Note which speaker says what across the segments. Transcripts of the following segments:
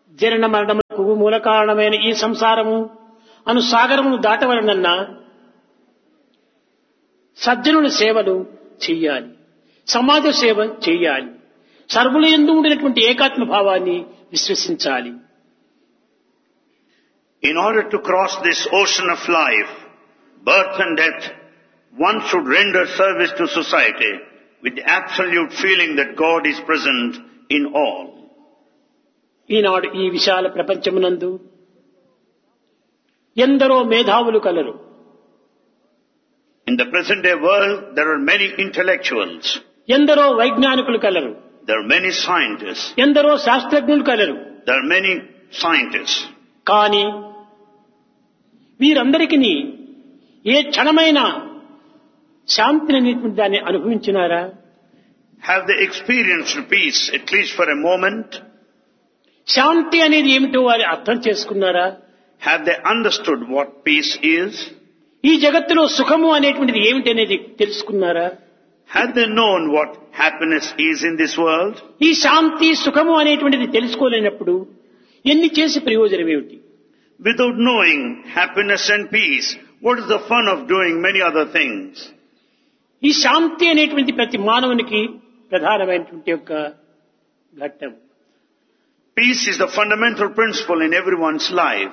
Speaker 1: జనన మరణములకు మూల కారణమైన ఈ సంసారము అను సాగరమును దాటవలనన్నా సజ్జనుల సేవలు చెయ్యాలి సమాజ సేవ చెయ్యాలి సర్వుల ఎందు ఉండినటువంటి ఏకాత్మ భావాన్ని విశ్వసించాలి
Speaker 2: In order to cross this ocean of life, birth and death, one should render service to society with the absolute feeling that God is present in all.
Speaker 1: ఈనాడు ఈ విశాల ప్రపంచమునందు ఎందరో మేధావులు కలరు
Speaker 2: In the present day world, there are many intellectuals,
Speaker 1: ఎందరో వైజ్ఞానికులు కలరు
Speaker 2: there are many scientists,
Speaker 1: ఎందరో శాస్త్రజ్ఞులు కలరు
Speaker 2: there are many scientists.
Speaker 1: కానీ వీరందరికీ ఏ క్షణమైన శాంతిని అనేటువంటి దాన్ని అనుభవించినారా
Speaker 2: Have they experienced peace, at least for a moment?
Speaker 1: శాంతి అనేది ఏమిటో వారు అర్థం చేసుకున్నారా
Speaker 2: Have they understood what peace is?
Speaker 1: ఈ జగత్తులో సుఖము అనేటువంటిది ఏమిటి అనేది తెలుసుకున్నారా
Speaker 2: Have they known what happiness is in this world?
Speaker 1: ఈ శాంతి సుఖము అనేటువంటిది తెలుసుకోలేనప్పుడు ఎన్ని చేసి ప్రయోజనం ఏమిటి
Speaker 2: Without knowing happiness and peace, what is the fun of doing many other things?
Speaker 1: ఈ శాంతి అనేటువంటి ప్రతి మానవునికి ప్రధానమైనటువంటి యొక్క ఘట్టం
Speaker 2: Peace is the fundamental principle in everyone's life.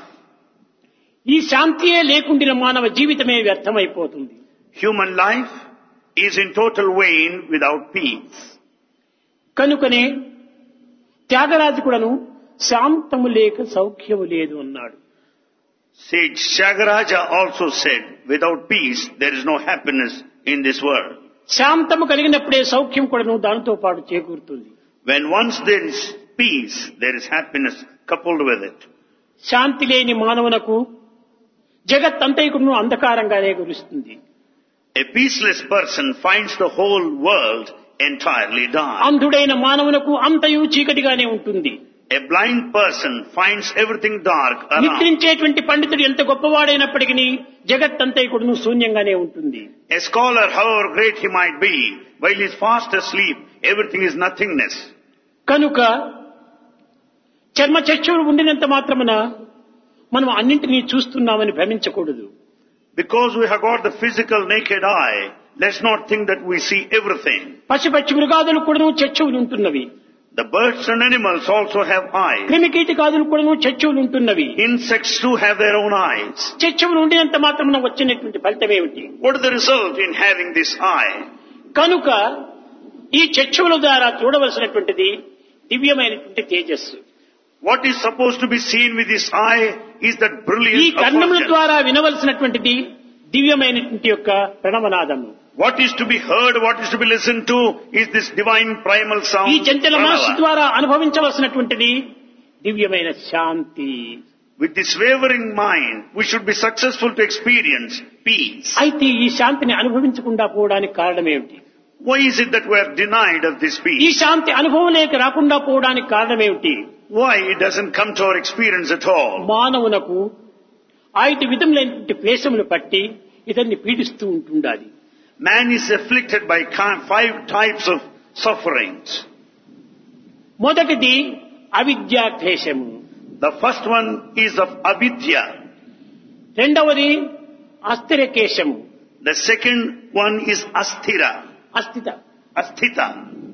Speaker 1: ఈ శాంతియే లేకుండిన మానవ జీవితమే వ్యర్థమైపోతుంది
Speaker 2: Human life is in total vain without peace.
Speaker 1: కనుకనే త్యాగరాజు కూడాను శాంతము లేక సౌఖ్యము లేదు అన్నాడు
Speaker 2: Sage Shagaraja also said, without peace, there is no happiness in this world.
Speaker 1: శాంతము కలిగినప్పుడే సౌఖ్యం కూడాను దానితో పాటు చేకూరుతుంది
Speaker 2: When once there is peace, there is happiness coupled with it.
Speaker 1: శాంతి లేని మానవునకు జగత్ అంతైకును అంధకారంగానే గురుస్తుంది
Speaker 2: A peaceless person finds the whole world entirely dark.
Speaker 1: అంధుడైన మానవునకు అంతయు చీకటిగానే ఉంటుంది
Speaker 2: A blind person finds everything dark around.
Speaker 1: నిద్రించేటువంటి పండితుడు ఎంత గొప్పవాడైనప్పటికీ జగత్ అంతైకుడును శూన్యంగానే ఉంటుంది
Speaker 2: A scholar, however great he might be, while he is fast asleep, everything is nothingness.
Speaker 1: కనుక చర్మ చక్షువులు ఉండినంత మాత్రమున మనం అన్నింటినీ చూస్తున్నామని భ్రమించకూడదు
Speaker 2: Because we have got the physical naked eye, let's not think that we see everything.
Speaker 1: పశుపక్షి మృగాదులు కూడాను చచ్చువులు ఉంటున్నవి
Speaker 2: The birds and animals also have eyes.
Speaker 1: క్రిమికీటకాదులు కూడాను చచ్చువులు ఉంటున్నవి
Speaker 2: Insects too have their own eyes.
Speaker 1: చచ్చువులు ఉండినంత మాత్రమున వచ్చినటువంటి ఫలితం ఏమిటి
Speaker 2: What is the result in having this eye?
Speaker 1: కనుక ఈ చచ్చువుల ద్వారా చూడవలసినటువంటిది దివ్యమైనటువంటి తేజస్సు
Speaker 2: What is supposed to be seen with this eye is that
Speaker 1: ఈ
Speaker 2: brilliant
Speaker 1: కర్ణముల
Speaker 2: effulgence.
Speaker 1: ద్వారా వినవలసినటువంటిది దివ్యమైనటువంటి యొక్క ప్రణవనాదము
Speaker 2: What is to be heard, what is to be listened to is this divine primal sound.
Speaker 1: ఈ చంచల మనస్సు
Speaker 2: pranava.
Speaker 1: ద్వారా అనుభవించవలసినటువంటిది దివ్యమైన శాంతి
Speaker 2: With this wavering mind, we should be successful to experience peace.
Speaker 1: అయితే ఈ శాంతిని అనుభవించకుండా పోవడానికి కారణం ఏమిటి
Speaker 2: Why is it that we are denied of this
Speaker 1: ఈ
Speaker 2: peace?
Speaker 1: శాంతి అనుభవం లేక రాకుండా పోవడానికి కారణం ఏమిటి
Speaker 2: Why it doesn't come to our experience at all?
Speaker 1: మానవునకు ఐదు విధములైనటువంటి క్లేశములు పట్టి ఇతన్ని పీడిస్తూ ఉంటుండాలి
Speaker 2: Man is afflicted by ki- five types of sufferings.
Speaker 1: మొదటిది అవిద్యా క్లేశము
Speaker 2: The first one is of avidya.
Speaker 1: రెండవది అస్థిర కేశము
Speaker 2: The second one is asthira,
Speaker 1: అస్థిత
Speaker 2: asthita.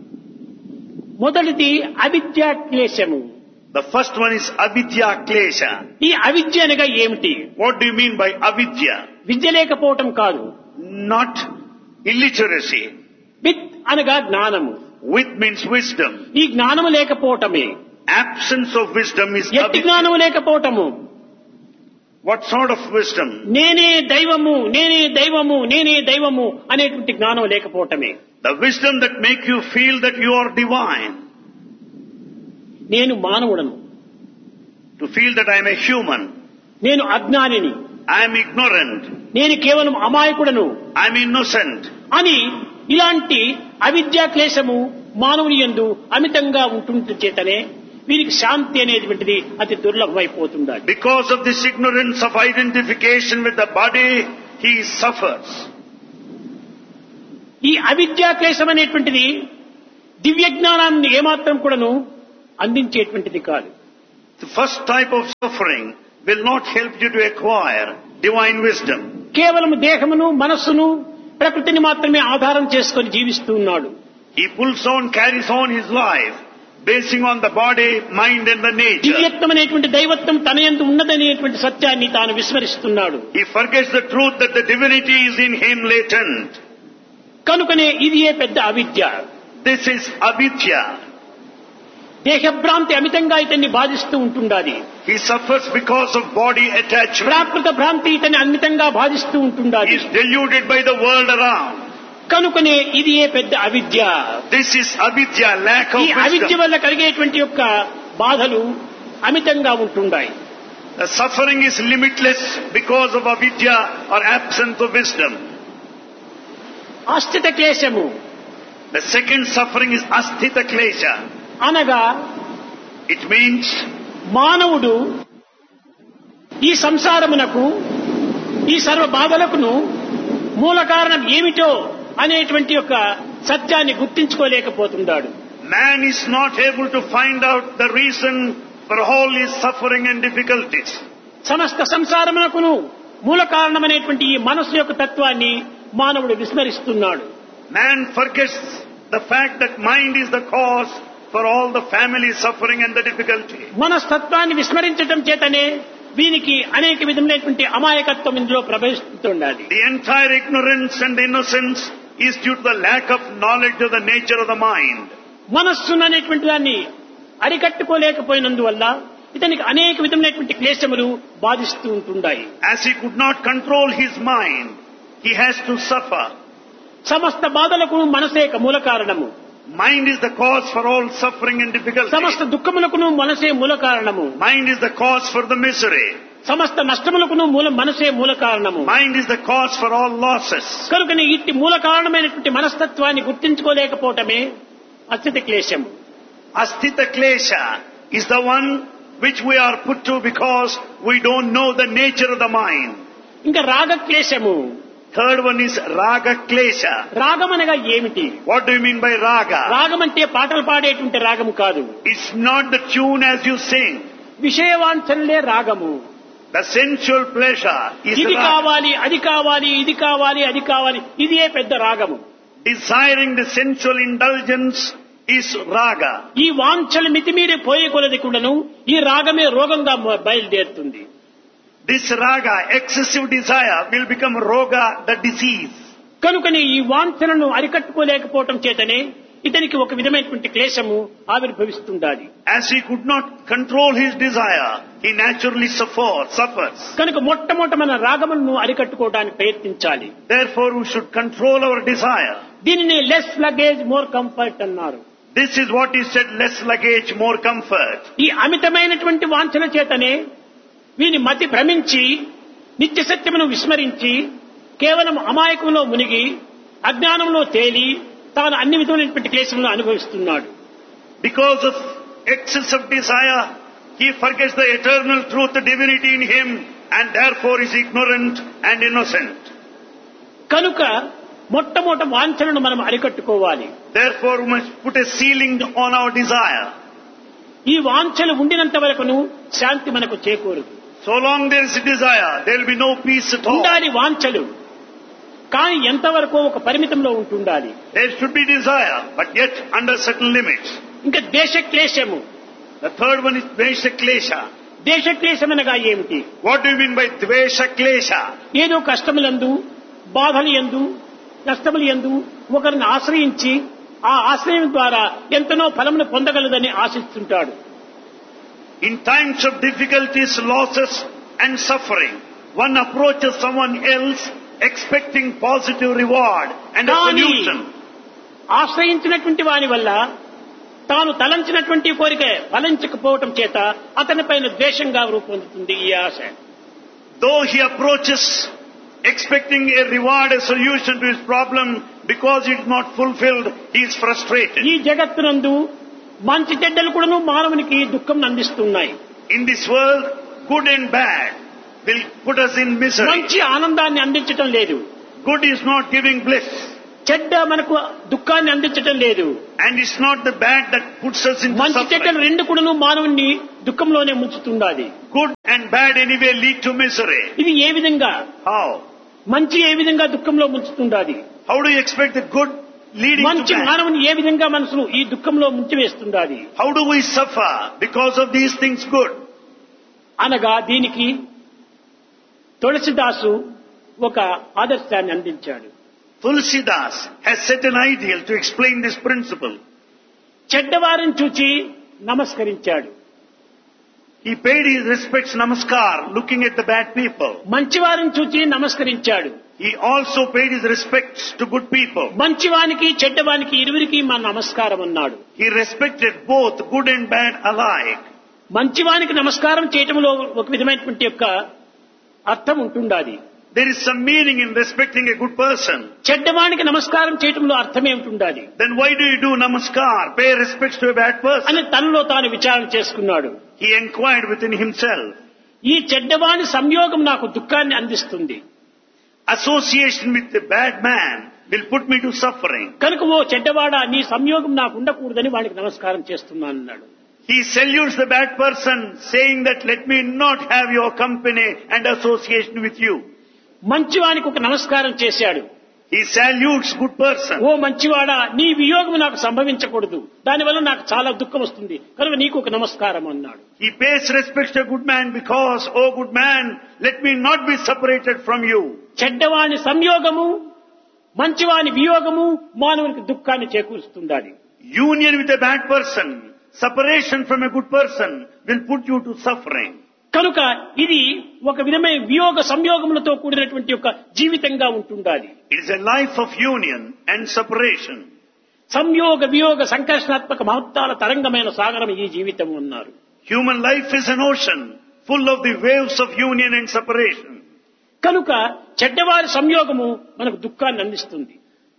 Speaker 1: మొదటిది అవిద్యా క్లేశము
Speaker 2: The first one is avidya klesha.
Speaker 1: ఈ అవిద్య అనగా ఏమిటి
Speaker 2: What do you mean by avidya?
Speaker 1: విద్య లేకపోవటం కాదు
Speaker 2: Not illiteracy.
Speaker 1: విత్ అనగా జ్ఞానము
Speaker 2: With means wisdom.
Speaker 1: ఈ జ్ఞానము లేకపోవటమే
Speaker 2: Absence of wisdom is
Speaker 1: ఎట్టి
Speaker 2: avidya.
Speaker 1: జ్ఞానము లేకపోవటము
Speaker 2: What sort of wisdom?
Speaker 1: నేనే దైవము నేనే దైవము నేనే దైవము అనేటువంటి జ్ఞానం లేకపోవటమే
Speaker 2: The wisdom that make you feel that you are divine.
Speaker 1: నేను మానవుడను
Speaker 2: To feel that I am a human.
Speaker 1: నేను అజ్ఞానిని
Speaker 2: I am ignorant.
Speaker 1: నేను కేవలం అమాయకుడను
Speaker 2: I am innocent.
Speaker 1: అని ఇలాంటి అవిద్యా క్లేశము మానవుని యందు అమితంగా ఉంటుంట చేతనే వీరికి శాంతి అనేటువంటిది అతి దుర్లభమైపోతుండాలి
Speaker 2: Because of this ignorance of identification with the body, he suffers.
Speaker 1: ఈ అవిద్యా క్లేశం అనేటువంటిది దివ్య జ్ఞానాన్ని ఏమాత్రం కూడాను అందించేటువంటిది కాదు
Speaker 2: The first type of suffering will not help you to acquire divine wisdom.
Speaker 1: కేవలం దేహమును మనస్సును ప్రకృతిని మాత్రమే ఆధారం చేసుకొని జీవిస్తూ ఉన్నాడు
Speaker 2: He pulls on, carries on his life, basing on the body, mind and the nature.
Speaker 1: దివ్యత్వం అనేటువంటి దైవత్వం తన ఎందు ఉన్నదనేటువంటి సత్యాన్ని తాను విస్మరిస్తున్నాడు
Speaker 2: He forgets the truth that the divinity is in him latent.
Speaker 1: కనుకనే ఇది ఏ పెద్ద అవిద్య
Speaker 2: This is avidya.
Speaker 1: దేహభ్రాంతి అమితంగా ఇతన్ని బాధిస్తూ ఉంటుండాలి
Speaker 2: He suffers because of body attachment.
Speaker 1: ప్రాకృత భ్రాంతి ఇతన్ని అమితంగా బాధిస్తూ
Speaker 2: He
Speaker 1: ఉంటుండాలి
Speaker 2: is deluded by the world around.
Speaker 1: కనుకనే ఇది ఏ పెద్ద అవిద్య
Speaker 2: This is avidya, lack of
Speaker 1: ఈ అవిద్య
Speaker 2: wisdom.
Speaker 1: వల్ల కలిగేటువంటి యొక్క బాధలు అమితంగా ఉంటుండాయి
Speaker 2: The suffering is limitless because of avidya or absence of wisdom.
Speaker 1: ఆస్థిత క్లేశము
Speaker 2: The second suffering is asthita klesha.
Speaker 1: అనగా
Speaker 2: It means
Speaker 1: మానవుడు ఈ సంసారమునకు ఈ సర్వ బాధలకును మూల కారణం ఏమిటో అనేటువంటి యొక్క సత్యాన్ని గుర్తించుకోలేకపోతున్నాడు
Speaker 2: man is not able to find out the reason for all his suffering and difficulties.
Speaker 1: సమస్త సంసారమునకును మూల కారణమైనటువంటి ఈ మనస్సు యొక్క తత్వాన్ని మానవుడు విస్మరిస్తున్నాడు
Speaker 2: Man forgets the fact that mind is the cause for all the family suffering and the difficulty.
Speaker 1: మనస్తత్వాన్ని విస్మరించటం చేతనే వీనికి అనేక విధములైనటువంటి అమాయకత్వం ఇందులో ప్రవేశిస్తుండాలి
Speaker 2: The entire ignorance and innocence is due to the lack of knowledge of the nature of the mind.
Speaker 1: మనస్సును అనేటువంటి దాన్ని అరికట్టుకోలేకపోయినందువల్ల ఇతనికి అనేక విధములైనటువంటి క్లేశములు బాధిస్తూ ఉంటుండాయి
Speaker 2: As he could not control his mind, he has to suffer.
Speaker 1: సమస్త బాధలకు మనసే ఒక మూల కారణము
Speaker 2: Mind is the cause for all suffering and difficulty.
Speaker 1: సమస్త దుఃఖములకును మనసే మూల కారణము
Speaker 2: Mind is the cause for the misery.
Speaker 1: సమస్త నష్టములకును మూల మనసే మూల కారణము
Speaker 2: Mind is the cause for all losses.
Speaker 1: కనుకని ఇట్టి మూల కారణమైనటువంటి మనస్తత్వాన్ని గుర్తించుకోలేకపోవటమే అత్యత క్లేశము
Speaker 2: Asthita klesha is the one which we are put to because we don't know the nature of the mind.
Speaker 1: ఇంకా రాగ క్లేశము
Speaker 2: Third one is raga klesha.
Speaker 1: రాగం అనగా ఏమిటి
Speaker 2: What do you mean by raga?
Speaker 1: రాగం అంటే పాటలు పాడేటువంటి రాగము కాదు
Speaker 2: It's not the tune as you sing.
Speaker 1: విషయవాంఛనలే రాగము
Speaker 2: The sensual pleasure is
Speaker 1: ఇది
Speaker 2: raga.
Speaker 1: కావాలి అది కావాలి ఇది కావాలి అది కావాలి ఇదే పెద్ద రాగము
Speaker 2: Desiring the sensual indulgence is raga.
Speaker 1: ఈ వాంఛలు మితిమీరి పోయే కొలది కూడాను ఈ రాగమే రోగంగా మ- బయలుదేరుతుంది
Speaker 2: This raga, excessive desire, will become roga, the disease.
Speaker 1: కనుకని ఈ వాంఛలను అరికట్టుకోలేకపోవటం చేతనే ఇతనికి ఒక విధమైనటువంటి క్లేశము ఆవిర్భవిస్తుండాలి
Speaker 2: As he could not control his desire, he naturally suffer, suffers.
Speaker 1: కనుక మొట్టమొదట మన రాగములను అరికట్టుకోవడానికి ప్రయత్నించాలి
Speaker 2: Therefore, we should control our desire.
Speaker 1: దీనిని లెస్ లగేజ్ మోర్ కంఫర్ట్ అన్నారు
Speaker 2: This is what he said, less luggage, more comfort.
Speaker 1: ఈ అమితమైనటువంటి వాంఛల చేతనే వీని మతి భ్రమించి నిత్య సత్యమును విస్మరించి కేవలం అమాయకంలో మునిగి అజ్ఞానంలో తేలి తాను అన్ని విధమైనటువంటి క్లేశములను అనుభవిస్తున్నాడు
Speaker 2: Because of excess of desire, he forgets the eternal truth, the divinity in him, and therefore is ignorant and innocent.
Speaker 1: కనుక మొట్టమొదట వాంఛలను మనం అరికట్టుకోవాలి
Speaker 2: Therefore, we must put a ceiling on our desire.
Speaker 1: ఈ వాంఛలు ఉండినంత వరకును శాంతి మనకు చేకూరదు
Speaker 2: So long there is a desire, there will be no peace at all.
Speaker 1: ఉండాలి వాంఛలు కానీ ఎంతవరకు ఒక పరిమితంలో ఉంటుండాలి
Speaker 2: There should be desire, but yet under certain limits.
Speaker 1: ఇంకా దేశ క్లేశము
Speaker 2: The third one is Dvesha Klesha.
Speaker 1: దేశ క్లేశం అనగా ఏమిటి
Speaker 2: What do you mean by Dvesha Klesha?
Speaker 1: ఏదో కష్టములందు బాధలు ఎందు నష్టములు ఎందు ఒకరిని ఆశ్రయించి ఆ ఆశ్రయం ద్వారా ఎంతనో ఫలమును పొందగలదని ఆశిస్తుంటాడు
Speaker 2: In times of difficulties, losses and suffering, one approaches someone else expecting positive reward and a
Speaker 1: కానీ
Speaker 2: solution.
Speaker 1: ఆశ్రయించినటువంటి వాని వల్ల తాను తలంచినటువంటి కోరిక ఫలించకపోవటం చేత అతని పైన ద్వేషంగా రూపొందుతుంది ఈ ఆశ
Speaker 2: Though he approaches expecting a reward, a solution to his problem, because it is not fulfilled, he is frustrated.
Speaker 1: ఈ జగత్తునందు మంచి చెడ్డలు కూడాను మానవునికి దుఃఖం అందిస్తున్నాయి
Speaker 2: In this world, good and bad will put us in misery.
Speaker 1: మంచి ఆనందాన్ని అందించటం లేదు
Speaker 2: Good is not giving bliss.
Speaker 1: చెడ్డ మనకు దుఃఖాన్ని అందించటం లేదు
Speaker 2: And it's not the bad that puts us into
Speaker 1: మంచి చెడ్డలు
Speaker 2: suffering.
Speaker 1: రెండు కూడాను మానవుణ్ణి దుఃఖంలోనే ముంచుతుండాలి
Speaker 2: Good and bad anyway lead to misery.
Speaker 1: ఇది ఏ విధంగా
Speaker 2: How?
Speaker 1: మంచి ఏ విధంగా దుఃఖంలో ముంచుతుండాలి
Speaker 2: How do you expect the good leading
Speaker 1: మంచి
Speaker 2: to bad?
Speaker 1: మానవుని ఏ విధంగా మనసును ఈ దుఃఖంలో ముంచివేస్తుండాలి
Speaker 2: How do we suffer because of these things good?
Speaker 1: అనగా దీనికి తులసిదాసు ఒక ఆదర్శాన్ని అందించాడు
Speaker 2: Tulsidas has set an ideal to explain this principle.
Speaker 1: చెడ్డవారిని చూచి నమస్కరించాడు
Speaker 2: He paid his respects namaskar looking at the bad people.
Speaker 1: మంచివారిని చూచి నమస్కరించాడు
Speaker 2: He also paid his respects to good people.
Speaker 1: మంచివానికి చెడ్డవానికి ఇరువురికి మా నమస్కారం అన్నాడు
Speaker 2: He respected both good and bad alike.
Speaker 1: మంచివానికి నమస్కారం చేయటంలో ఒక విధమైనటువంటి యొక్క అర్థం ఉంటుండాలి
Speaker 2: There is some meaning in respecting a good person.
Speaker 1: చెడ్డవానికి నమస్కారం చేయటంలో అర్థమే ఉంటుండాలి
Speaker 2: Then why do you do namaskar, pay respects to a bad person?
Speaker 1: అని తనలో తాను విచారణ చేసుకున్నాడు
Speaker 2: He inquired within himself.
Speaker 1: ఈ చెడ్డవాని సంయోగం నాకు దుఃఖాన్ని అందిస్తుంది
Speaker 2: Association with the bad man will put me to suffering.
Speaker 1: కనుక ఓ చెడ్డవాడా నీ సంయోగం నాకు ఉండకూడదని వాడికి నమస్కారం చేస్తున్నాను అన్నాడు
Speaker 2: He salutes the bad person saying that let me not have your company and association with you.
Speaker 1: మంచివానికి ఒక నమస్కారం చేశాడు
Speaker 2: He salutes good person.
Speaker 1: ఓ మంచివాడా నీ వియోగం నాకు సంభవించకూడదు దానివల్ల నాకు చాలా దుఃఖం వస్తుంది కనుక నీకు ఒక నమస్కారం అన్నాడు
Speaker 2: He pays respect to a good man because, oh good man, let me not be separated from you.
Speaker 1: చెడ్డవాని సంయోగము మంచివాని వియోగము మానవునికి దుఃఖాన్ని చేకూరుస్తుండాలి
Speaker 2: Union with a bad person, separation from a good person will put you to suffering.
Speaker 1: కనుక ఇది ఒక విధమైన వియోగ సంయోగములతో కూడినటువంటి ఒక జీవితంగా ఉంటుండాలి
Speaker 2: It is a life of union and separation.
Speaker 1: సంయోగ వియోగ సంకర్షణాత్మక మహత్తాల తరంగమైన సాగరం ఈ జీవితం అన్నారు
Speaker 2: Human life is an ocean full of the waves of union and separation.
Speaker 1: కనుక చెడ్డవారి సంయోగము మనకు దుఃఖాన్ని అందిస్తుంది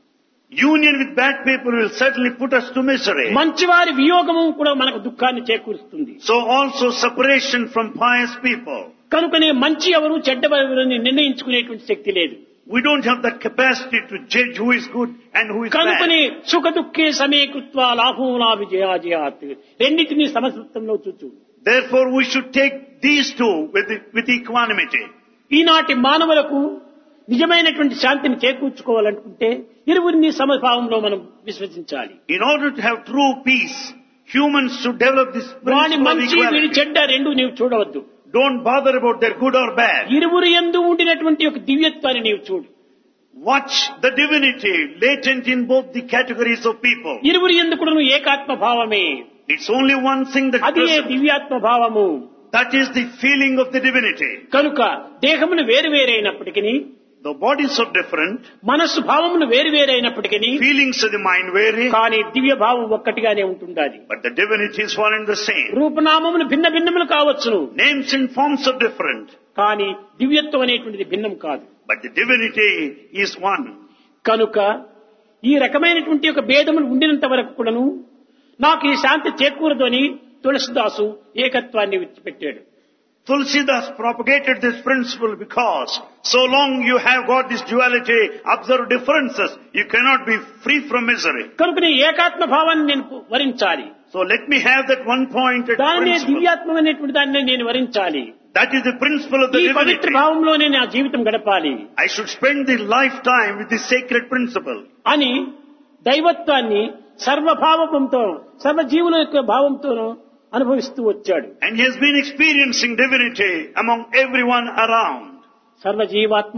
Speaker 2: Union with bad people will certainly put us to misery.
Speaker 1: మంచివారి వియోగము కూడా మనకు దుఃఖాన్ని చేకూరుస్తుంది
Speaker 2: So also separation from pious people.
Speaker 1: కనుకనే మంచి ఎవరు చెడ్డవెవరని నిర్ణయించుకునేటువంటి శక్తి లేదు
Speaker 2: We don't have that capacity to judge who is good and who is
Speaker 1: కనుకనే
Speaker 2: bad.
Speaker 1: సుఖ దుఃఖే సమీకృత్వ లాభం నా విజయాజయాత్ రెండింటినీ సమసూత్రంలో చూచు
Speaker 2: Therefore we should take these two with, with equanimity.
Speaker 1: ఈనాటి మానవులకు నిజమైనటువంటి శాంతిని చేకూర్చుకోవాలనుకుంటే ఇరువురిని సమభావంలో మనం విశ్వసించాలి
Speaker 2: In order to have true peace, humans should develop this
Speaker 1: వాని
Speaker 2: principle of
Speaker 1: మంచి వీడి
Speaker 2: equality.
Speaker 1: చెడ్డ రెండు నీవు చూడవద్దు
Speaker 2: Don't bother about their good or bad.
Speaker 1: ఇరువురు ఎందు ఉండినటువంటి ఒక దివ్యత్వాన్ని నీవు చూడు
Speaker 2: Watch the divinity latent in both the categories of people.
Speaker 1: ఇరువురు ఎందు కూడా నువ్వు ఏకాత్మ భావమే
Speaker 2: It's only one thing that
Speaker 1: అది ఏ
Speaker 2: present.
Speaker 1: దివ్యాత్మ భావము
Speaker 2: That is the feeling of the divinity.
Speaker 1: కనుక దేహములు వేరు వేరైనప్పటికీ
Speaker 2: The bodies are different,
Speaker 1: మనస్సు భావములు వేరు వేరైనప్పటికీ
Speaker 2: feelings of the mind vary,
Speaker 1: కానీ దివ్య భావం ఒక్కటిగానే ఉంటుండాలి
Speaker 2: but the divinity is one and the same.
Speaker 1: రూపనామములు భిన్న భిన్నములు కావచ్చును
Speaker 2: Names and forms are different,
Speaker 1: కానీ దివ్యత్వం అనేటువంటిది భిన్నం కాదు
Speaker 2: but the divinity is one.
Speaker 1: కనుక ఈ రకమైనటువంటి ఒక భేదములు ఉండినంత వరకు కూడాను నాకు ఈ శాంతి చేకూరదు అని తులసిదాసు ఏకత్వాన్ని విడిచిపెట్టాడు
Speaker 2: Tulsidas propagated this principle because so long you have got this duality, observe differences, you cannot be free from misery.
Speaker 1: కనుక నీ ఏకాత్మ భావాన్ని నేను వరించాలి
Speaker 2: So let me have that one pointed
Speaker 1: దానినే
Speaker 2: principle.
Speaker 1: దివ్యాత్మం అనేటువంటి దాన్ని నేను వరించాలి
Speaker 2: That is the principle of the
Speaker 1: ఈ పవిత్ర
Speaker 2: divinity.
Speaker 1: భావంలోనే నా జీవితం గడపాలి
Speaker 2: I should spend the lifetime with this sacred principle.
Speaker 1: అని దైవత్వాన్ని సర్వభావంతో సర్వజీవుల యొక్క భావంతోనూ అనుభవిస్తూ వచ్చాడు
Speaker 2: And he has been experiencing divinity among everyone around.
Speaker 1: సర్వజీవాత్మ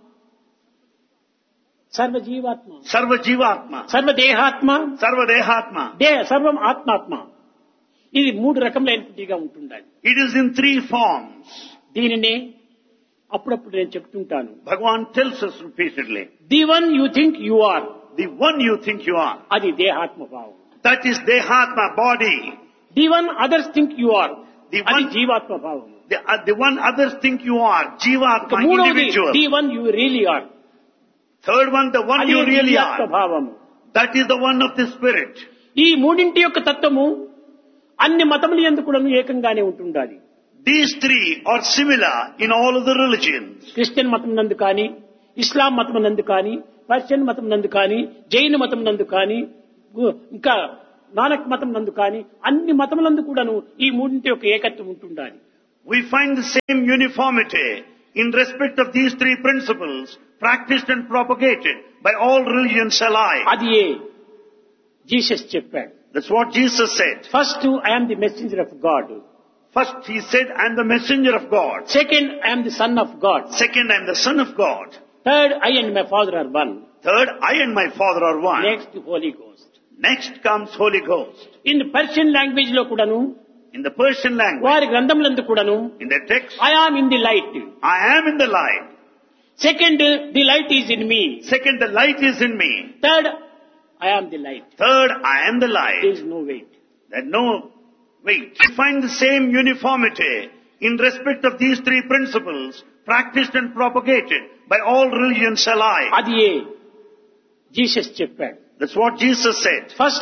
Speaker 1: సర్వజీవాత్మ
Speaker 2: Sarva Jivatma,
Speaker 1: సర్వదేహాత్మ
Speaker 2: Sarva Dehatma.
Speaker 1: దేహ సర్వం ఆత్మాత్మ ఇది మూడు రకములైనటువంటిగా ఉంటుండాలి
Speaker 2: It is in three forms.
Speaker 1: దీనినే అప్పుడప్పుడు నేను చెప్తుంటాను
Speaker 2: Bhagavan tells us repeatedly.
Speaker 1: The one you think you are
Speaker 2: The one you think you are,
Speaker 1: అది దేహాత్మ భావం
Speaker 2: that is Dehatma, body.
Speaker 1: The one others think you are
Speaker 2: The
Speaker 1: అది
Speaker 2: one,
Speaker 1: జీవాత్మ భావం
Speaker 2: the, uh, the one others think you are, Jivatma,
Speaker 1: మూడవది
Speaker 2: individual.
Speaker 1: The one you really are
Speaker 2: Third one, the one
Speaker 1: అది
Speaker 2: you really
Speaker 1: దివ్యాత్మ
Speaker 2: are.
Speaker 1: భావము
Speaker 2: That is the one of the spirit.
Speaker 1: ఈ మూడింటి యొక్క తత్వము అన్ని మతములు ఎందుకు కూడా ఏకంగానే ఉంటుండాలి
Speaker 2: These three are similar in all of the religions.
Speaker 1: Christian మతం నందు కానీ ఇస్లాం మతం నందు కానీ పర్షియన్ మతం నందు కానీ జైన మతం నందు కానీ గు- ఇంకా నానక్ మతం నందు కానీ అన్ని మతములందు కూడాను ఈ మూడింటి యొక్క ఏకత్వం ఉంటుండాలి
Speaker 2: We find the same uniformity in respect of these three principles practiced and propagated by all religions alike.
Speaker 1: అది ఏ జీసస్ చెప్పాడు
Speaker 2: That's what Jesus said.
Speaker 1: First I'm the messenger of God
Speaker 2: First, he said, I am the messenger of God.
Speaker 1: Second I'm the son of God
Speaker 2: Second, I am the son of God.
Speaker 1: Third I and my father are one
Speaker 2: Third, I and my father are one.
Speaker 1: Next Holy Ghost
Speaker 2: Next comes Holy Ghost.
Speaker 1: In Persian language లో కూడాను
Speaker 2: In the Persian language,
Speaker 1: వారి గ్రంథములందు కూడాను
Speaker 2: in the text,
Speaker 1: I am in the light
Speaker 2: I am in the light.
Speaker 1: Second the light is in me
Speaker 2: Second, the light is in me.
Speaker 1: Third I am the light
Speaker 2: Third, I am the light.
Speaker 1: there is no weight
Speaker 2: That no, wait. We find the same uniformity in respect of these three principles practiced and propagated by all religions alike.
Speaker 1: అది ఏ Jesus చెప్పాడు
Speaker 2: That's what Jesus said.
Speaker 1: First